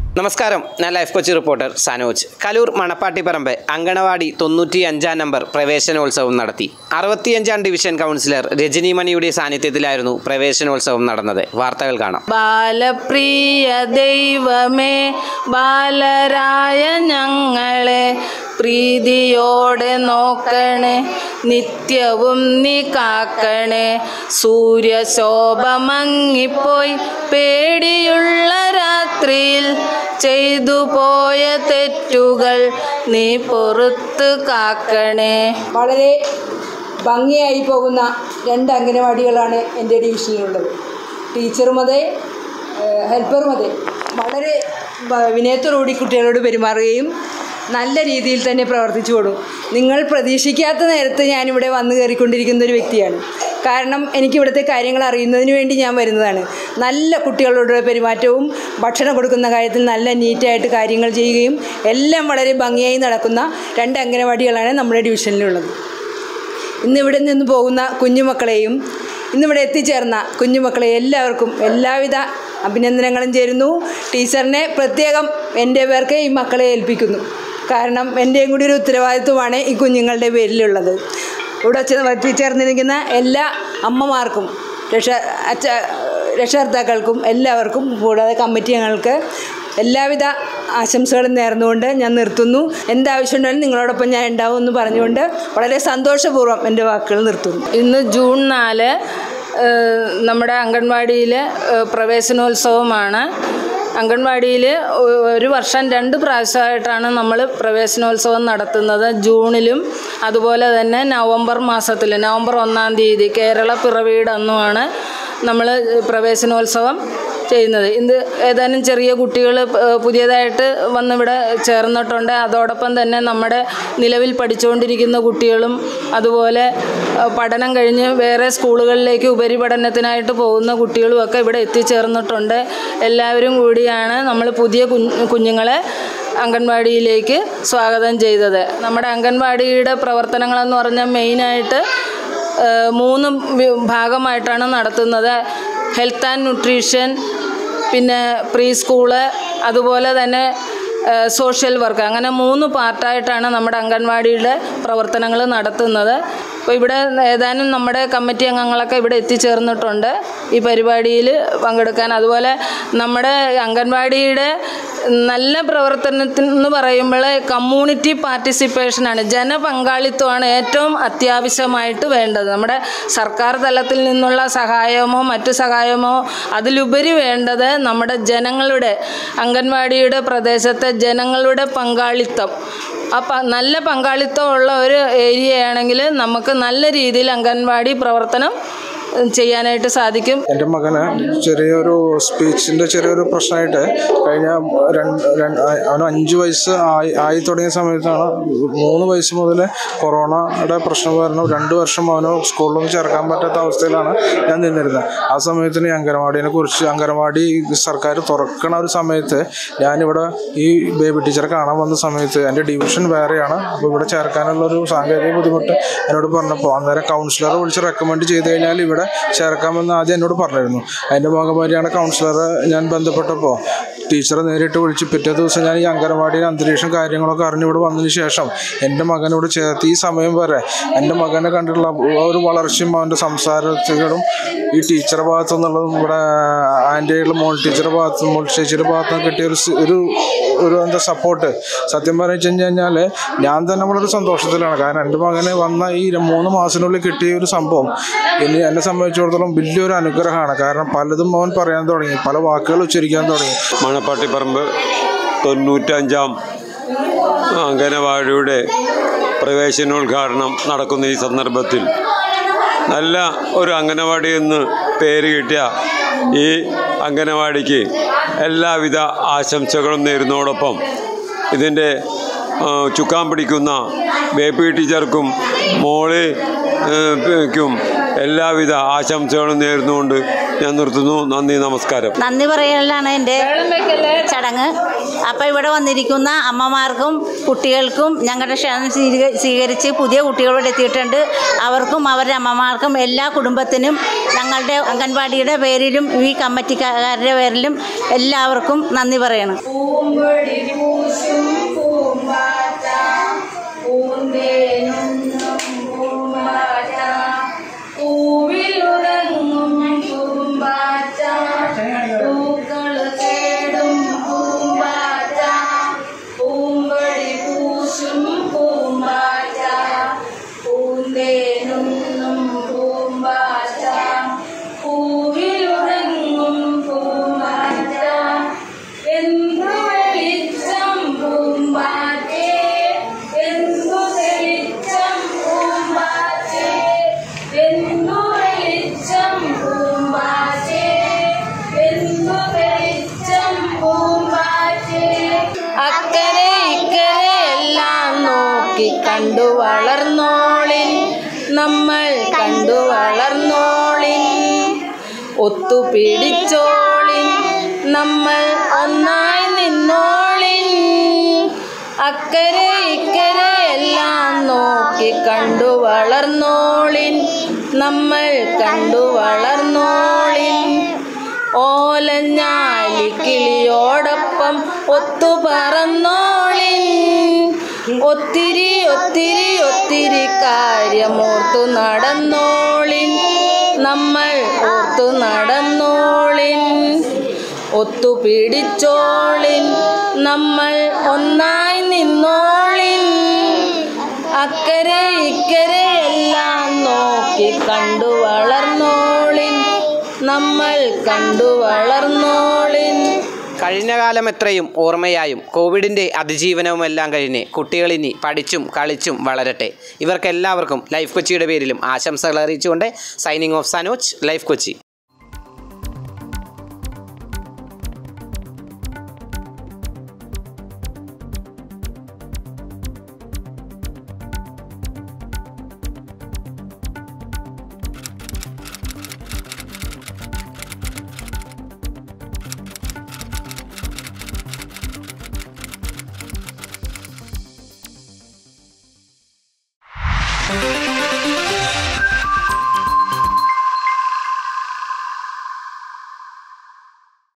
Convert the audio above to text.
നമസ്കാരം ഞാൻ life Kochi reporter Sanoj Kaloor Manappattipparambu anganwadi തൊണ്ണൂറ്റി അഞ്ചാം നമ്പർ പ്രവേശനോത്സവം നടത്തി അറുപത്തിയഞ്ചാം ഡിവിഷൻ കൗൺസിലർ രജനി മണിയുടെ സാന്നിധ്യത്തിലായിരുന്നു പ്രവേശനോത്സവം നടന്നത് വാർത്തകൾ കാണാം ബാലപ്രിയ ദൈവമേ ബാലരായ ഞങ്ങളെ പ്രീതിയോടെ നോക്കണേ നിത്യവും നീ കാക്കണേ സൂര്യശോഭ മങ്ങിപ്പോയി പേടിയുള്ള രാത്രിയിൽ ചെയ്തു പോയ തെറ്റുകൾ നീ പൊറത്ത് കാക്കണേ വളരെ ഭംഗിയായി പോകുന്ന രണ്ട് അംഗനവാടികളാണ് എൻ്റെ ഡിവിഷനിലുള്ളത് ടീച്ചറും അതെ ഏഹ് ഹെൽപ്പറും അതെ വളരെ ബ- വിനയത്തോടുകൂടി കുട്ടികളോട് പെരുമാറുകയും നല്ല രീതിയിൽ തന്നെ പ്രവർത്തിച്ചു കൊടുക്കും നിങ്ങൾ പ്രതീക്ഷിക്കാത്ത നേരത്ത് ഞാനിവിടെ വന്നു കയറിക്കൊണ്ടിരിക്കുന്ന ഒരു വ്യക്തിയാണ് കാരണം എനിക്ക് ഇവിടുത്തെ കാര്യങ്ങൾ അറിയുന്നതിന് വേണ്ടി ഞാൻ വരുന്നതാണ് നല്ല കുട്ടികളോടുള്ള പെരുമാറ്റവും ഭക്ഷണം കൊടുക്കുന്ന കാര്യത്തിൽ നല്ല നീറ്റായിട്ട് കാര്യങ്ങൾ ചെയ്യുകയും എല്ലാം വളരെ ഭംഗിയായി നടക്കുന്ന രണ്ട് അംഗനവാടികളാണ് നമ്മുടെ ഡിവിഷനിലുള്ളത് ഇന്നിവിടെ നിന്ന് പോകുന്ന കുഞ്ഞുമക്കളെയും ഇന്നിവിടെ എത്തിച്ചേർന്ന കുഞ്ഞുമക്കളെ എല്ലാവർക്കും എല്ലാവിധ അഭിനന്ദനങ്ങളും ചേരുന്നു ടീച്ചറിനെ പ്രത്യേകം എൻ്റെ പേർക്ക് ഈ മക്കളെ ഏൽപ്പിക്കുന്നു കാരണം എൻ്റെയും കൂടി ഒരു ഉത്തരവാദിത്വമാണ് ഈ കുഞ്ഞുങ്ങളുടെ പേരിലുള്ളത് ഇവിടെ ചെ- എത്തിച്ചേർന്നിരിക്കുന്ന എല്ലാ അമ്മമാർക്കും രക്ഷ അച്ഛ രക്ഷകർത്താക്കൾക്കും എല്ലാവർക്കും കൂടാതെ കമ്മിറ്റി അംഗങ്ങൾക്ക് എല്ലാവിധ ആശംസകളും നേർന്നുകൊണ്ട് ഞാൻ നിർത്തുന്നു എന്താവശ്യമുണ്ടെങ്കിലും നിങ്ങളോടൊപ്പം ഞാൻ ഉണ്ടാവുമെന്ന് പറഞ്ഞുകൊണ്ട് വളരെ സന്തോഷപൂർവ്വം എൻ്റെ വാക്കുകൾ നിർത്തുന്നു ഇന്ന് ജൂൺ നാല് ഏഹ്, നമ്മുടെ അംഗൻവാടിയിൽ പ്രവേശനോത്സവമാണ് അംഗൻവാടിയിൽ ഒരു വർഷം രണ്ട് പ്രാവശ്യമായിട്ടാണ് നമ്മൾ പ്രവേശനോത്സവം നടത്തുന്നത് ജൂണിലും അതുപോലെ തന്നെ നവംബർ മാസത്തിൽ നവംബർ ഒന്നാം തീയതി കേരള പിറവിയുടെ അന്നുമാണ് നമ്മൾ പ്രവേശനോത്സവം ചെയ്യുന്നത് ഇത് ഏതാനും ചെറിയ കുട്ടികൾ പുതിയതായിട്ട് വന്നിവിടെ ചേർന്നിട്ടുണ്ട് അതോടൊപ്പം തന്നെ നമ്മുടെ നിലവിൽ പഠിച്ചുകൊണ്ടിരിക്കുന്ന കുട്ടികളും അതുപോലെ ഏഹ്, പഠനം കഴിഞ്ഞ് വേറെ സ്കൂളുകളിലേക്ക് ഉപരിപഠനത്തിനായിട്ട് പോകുന്ന കുട്ടികളുമൊക്കെ ഇവിടെ എത്തിച്ചേർന്നിട്ടുണ്ട് എല്ലാവരും കൂടിയാണ് നമ്മൾ പുതിയ കുഞ്ഞ് കുഞ്ഞുങ്ങളെ അംഗൻവാടിയിലേക്ക് സ്വാഗതം ചെയ്തത് നമ്മുടെ അംഗൻവാടിയുടെ പ്രവർത്തനങ്ങളെന്ന് പറഞ്ഞാൽ മെയിനായിട്ട് ഏഹ് മൂന്ന് വി- ഭാഗമായിട്ടാണ് നടത്തുന്നത് ഹെൽത്ത് ആൻഡ് ന്യൂട്രീഷൻ പിന്നെ പ്രീ സ്കൂള് അതുപോലെ തന്നെ ഏഹ് സോഷ്യൽ വർക്ക് അങ്ങനെ മൂന്ന് പാർട്ടായിട്ടാണ് നമ്മുടെ അംഗൻവാടിയുടെ പ്രവർത്തനങ്ങൾ നടത്തുന്നത് അപ്പോൾ ഇവിടെ ഏതാനും നമ്മുടെ കമ്മിറ്റി അംഗങ്ങളൊക്കെ ഇവിടെ എത്തിച്ചേർന്നിട്ടുണ്ട് ഈ പരിപാടിയിൽ പങ്കെടുക്കാൻ അതുപോലെ നമ്മുടെ അംഗൻവാടിയുടെ നല്ല പ്രവർത്തനത്തിന് എന്ന് പറയുമ്പോൾ കമ്മ്യൂണിറ്റി പാർട്ടിസിപ്പേഷനാണ് ജനപങ്കാളിത്തമാണ് ഏറ്റവും അത്യാവശ്യമായിട്ട് വേണ്ടത് നമ്മുടെ സർക്കാർ തലത്തിൽ നിന്നുള്ള സഹായമോ മറ്റു സഹായമോ അതിലുപരി വേണ്ടത് നമ്മുടെ ജനങ്ങളുടെ അംഗൻവാടിയുടെ പ്രദേശത്തെ ജനങ്ങളുടെ പങ്കാളിത്തം അപ്പം നല്ല പങ്കാളിത്തമുള്ള ഒരു ഏരിയയാണെങ്കിൽ നമുക്ക് നല്ല രീതിയിൽ അംഗൻവാടി പ്രവർത്തനം ചെയ്യാനായിട്ട് സാധിക്കും എൻ്റെ മകന് ചെറിയൊരു സ്പീച്ചിൻ്റെ ചെറിയൊരു പ്രശ്നമായിട്ട് കഴിഞ്ഞ രണ്ട് രണ്ട് അവന് അഞ്ച് വയസ്സ് ആയി ആയി തുടങ്ങിയ സമയത്താണ് മൂന്ന് വയസ്സ് മുതൽ കൊറോണയുടെ പ്രശ്നം കാരണം രണ്ട് വർഷം അവന് സ്കൂളിലൊന്നും ചേർക്കാൻ പറ്റാത്ത അവസ്ഥയിലാണ് ഞാൻ നിന്നിരുന്നത് ആ സമയത്തിന് ഈ അംഗനവാടിനെ കുറിച്ച് അംഗനവാടി സർക്കാർ തുറക്കണ ഒരു സമയത്ത് ഞാനിവിടെ ഈ ബേബി ടീച്ചറെ കാണാൻ വന്ന സമയത്ത് എൻ്റെ ഡിവിഷൻ വേറെയാണ് അപ്പോൾ ഇവിടെ ചേർക്കാനുള്ള ഒരു സാങ്കേതിക ബുദ്ധിമുട്ട് എന്നോട് പറഞ്ഞപ്പോൾ അന്നേരം കൗൺസിലറെ വിളിച്ച് റെക്കമെൻഡ് ചെയ്ത് കഴിഞ്ഞാൽ ഇവിടെ ചേർക്കാമെന്ന് ആദ്യം എന്നോട് പറഞ്ഞിരുന്നു അതിൻ്റെ ഭാഗമായിട്ടാണ് കൗൺസിലറെ ഞാൻ ബന്ധപ്പെട്ടപ്പോൾ ടീച്ചറെ നേരിട്ട് വിളിച്ച് പിറ്റേ ദിവസം ഞാൻ ഈ അംഗനവാടിയുടെ അന്തരീക്ഷം കാര്യങ്ങളൊക്കെ അറിഞ്ഞ് ഇവിടെ വന്നതിന് ശേഷം എൻ്റെ മകനോട് ചേർത്ത് ഈ സമയം വരെ എൻ്റെ മകനെ കണ്ടിട്ടുള്ള ഒരു വളർച്ചയും അവൻ്റെ സംസാരത്തിലും ഈ ടീച്ചറുടെ ഭാഗത്തു നിന്നുള്ളതും ഇവിടെ ആൻറ്റിയുടെ മോൾ ടീച്ചറുടെ ഭാഗത്ത് മോൾ ചേച്ചിയുടെ ഭാഗത്തു നിന്ന് കിട്ടിയ ഒരു സ്- ഒരു ഒരു എന്താ സപ്പോർട്ട് സത്യം പറഞ്ഞു കഴിഞ്ഞാൽ ഞാൻ തന്നെ വളരെ സന്തോഷത്തിലാണ് കാരണം എൻ്റെ മകന് വന്ന ഈ ര- മൂന്ന് മാസത്തിനുള്ളിൽ കിട്ടിയ ഒരു സംഭവം ഇനി എന്നെ സംബന്ധിച്ചിടത്തോളം വലിയൊരു അനുഗ്രഹമാണ് കാരണം പലതും അവൻ പറയാൻ തുടങ്ങി പല വാക്കുകൾ ഉച്ചരിക്കാൻ തുടങ്ങി മണപ്പാട്ടിപ്പറമ്പ് തൊണ്ണൂറ്റഞ്ചാം അംഗനവാടിയുടെ പ്രവേശനോദ്ഘാടനം നടക്കുന്ന ഈ സന്ദർഭത്തിൽ നല്ല ഒരു അംഗനവാടി എന്ന് പേര് കിട്ടിയ ഈ അംഗനവാടിക്ക് എല്ലാവിധ ആശംസകളും നേരുന്നതോടൊപ്പം ഇതിൻ്റെ ആ, ചുക്കാൻ പിടിക്കുന്ന ബേബി ടീച്ചർക്കും മോള് ക്കും എല്ലാവിധ ആശംസകളും നേർന്നുകൊണ്ട് ഞാൻ നിർത്തുന്നു നന്ദി നമസ്കാരം നന്ദി പറയലാണ് എൻ്റെ ചടങ്ങ് അപ്പോൾ ഇവിടെ വന്നിരിക്കുന്ന അമ്മമാർക്കും കുട്ടികൾക്കും ഞങ്ങളുടെ ക്ഷണം സ്വീക- സ്വീകരിച്ച് പുതിയ കുട്ടികളോട് എത്തിയിട്ടുണ്ട് അവർക്കും അവരുടെ അമ്മമാർക്കും എല്ലാ കുടുംബത്തിനും ഞങ്ങളുടെ അംഗൻവാടിയുടെ പേരിലും ഈ കമ്മിറ്റിക്കാരുടെ പേരിലും എല്ലാവർക്കും നന്ദി പറയണം പൂമ്പൊടി പൂശും പൂമ്പാറ്റ പൂന്തേനുണ്ണും പൂമ്പാറ്റ പൂവിലുറങ്ങും പൂമ്പാറ്റ പൂക്കള് തേടും പൂമ്പാറ്റ പൂമ്പൊടി പൂശും പൂമ്പാറ്റ പൂന്തേനുണ്ണും പൂമ്പാറ്റ പൂവിലുറങ്ങും പൂമ്പാറ്റ എന്തു വെളിച്ചം പൂമ്പാറ്റേ എന്തു തെളിച്ചം പൂമ്പാറ്റേ എന്തു വെളിച്ചം പൂമ്പാറ്റേ എന്തു തെളിച്ചം പൂമ്പാറ്റേ അക്കരെ ഇക്കരെ എല്ലാം നോക്കി കണ്ടു വളർന്നോളിൻ നമ്മൾ കണ്ടു വളർന്നോളിൻ ഒത്തുപിടിച്ചോളിൻ നമ്മൾ ഒന്നായി നിന്നോളിൻ അക്കരെ ഇക്കരെ എല്ലാം നോക്കി കണ്ടു വളർന്നോളിൻ നമ്മൾ കണ്ടു വളർന്നോളിൻ ഓലഞ്ഞാലി കിളിയോടൊപ്പം ഒത്തു പറന്നോളിൻ ഒത്തിരി ഒത്തിരി ഒത്തിരി കാര്യമോർത്തു നടന്നോളിൻ നമ്മൾ ഓർത്തു നടന്നോളിൻ ഒത്തുപിടിച്ചോളിൻ നമ്മൾ ഒന്നായി നിന്നോളിൻ അക്കരെ ഇക്കരെ എല്ലാം നോക്കി കണ്ടു വളർന്നോളിൻ നമ്മൾ കണ്ടു വളർന്നോളിൻ കഴിഞ്ഞ കാലം എത്രയും ഓർമ്മയായും കോവിഡിൻ്റെ അതിജീവനവുമെല്ലാം കഴിഞ്ഞ് കുട്ടികളിനി പഠിച്ചും കളിച്ചും വളരട്ടെ ഇവർക്കെല്ലാവർക്കും ലൈഫ് കൊച്ചിയുടെ പേരിലും ആശംസകൾ അറിയിച്ചുകൊണ്ട് signing off Sanoj life Kochi Thank